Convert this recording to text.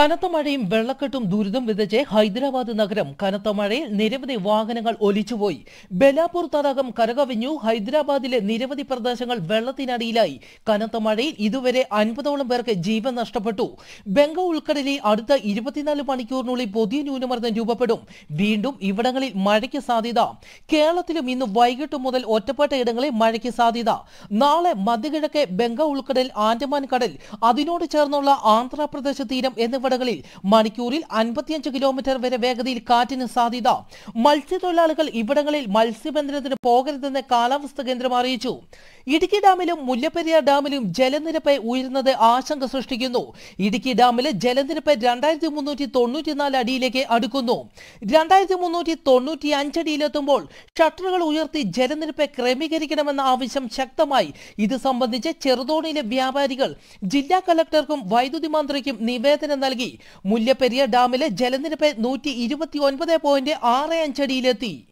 കനത്ത മഴയും വെള്ളക്കെട്ടും ദുരിതം വിതച്ച് ഹൈദരാബാദ് നഗരം കനത്ത മഴയിൽ നിരവധി വാഹനങ്ങൾ ഒലിച്ചുപോയി ബെലാപൂർ തടാകം കരകവിഞ്ഞു ഹൈദരാബാദിലെ നിരവധി പ്രദേശങ്ങൾ വെള്ളത്തിനടിയിലായി കനത്ത മഴയിൽ ഇതുവരെ അൻപതോളം പേർക്ക് ജീവൻ നഷ്ടപ്പെട്ടു ബംഗാൾ ഉൾക്കടലിൽ അടുത്ത ഇരുപത്തിനാല് മണിക്കൂറിനുള്ളിൽ പുതിയ ന്യൂനമർദ്ദം രൂപപ്പെടും വീണ്ടും ഇവിടങ്ങളിൽ മഴയ്ക്ക് സാധ്യത കേരളത്തിലും ഇന്ന് വൈകിട്ട് മുതൽ ഒറ്റപ്പെട്ട ഇടങ്ങളിൽ മഴയ്ക്ക് സാധ്യത നാളെ മധ്യകിഴക്ക് ബംഗാൾ ഉൾക്കടൽ ആൻഡമാൻ കടൽ അതിനോട് ചേർന്നുള്ള ആന്ധ്രാപ്രദേശ് തീരം എന്നിവിടങ്ങളിൽ മണിക്കൂറിൽ അൻപത്തിയഞ്ച് കിലോമീറ്റർ വരെ വേഗതയിൽ കാറ്റിന് സാധ്യത മത്സ്യത്തൊഴിലാളികൾ ഇവിടങ്ങളിൽ മത്സ്യബന്ധനത്തിന് പോകരുതെന്ന് കാലാവസ്ഥാ കേന്ദ്രം അറിയിച്ചു ഇടുക്കി ഡാമിലും മുല്ലപ്പെരിയാർ ഡാമിലും ജലനിരപ്പ് ഉയരുന്നത് ആശങ്ക സൃഷ്ടിക്കുന്നു ഇടുക്കി ഡാമിലെ ജലനിരപ്പ് രണ്ടായിരത്തി മുന്നൂറ്റി തൊണ്ണൂറ്റിനാല് അടിയിലേക്ക് അടുക്കുന്നു രണ്ടായിരത്തി മുന്നൂറ്റി തൊണ്ണൂറ്റി അഞ്ചടിയിലെത്തുമ്പോൾ ഷട്ടറുകൾ ഉയർത്തി ജലനിരപ്പ് ക്രമീകരിക്കണമെന്ന ആവശ്യം ശക്തമായി ഇത് സംബന്ധിച്ച് ചെറുതോണിയിലെ വ്യാപാരികൾ ജില്ലാ കലക്ടർക്കും വൈദ്യുതി മന്ത്രിക്കും നിവേദനം നൽകി മുല്ലപ്പെരിയാർ ഡാമിലെ ജലനിരപ്പ് നൂറ്റി ഇരുപത്തി ഒൻപത് പോയിന്റ് ആറ് അഞ്ചടിയിലെത്തി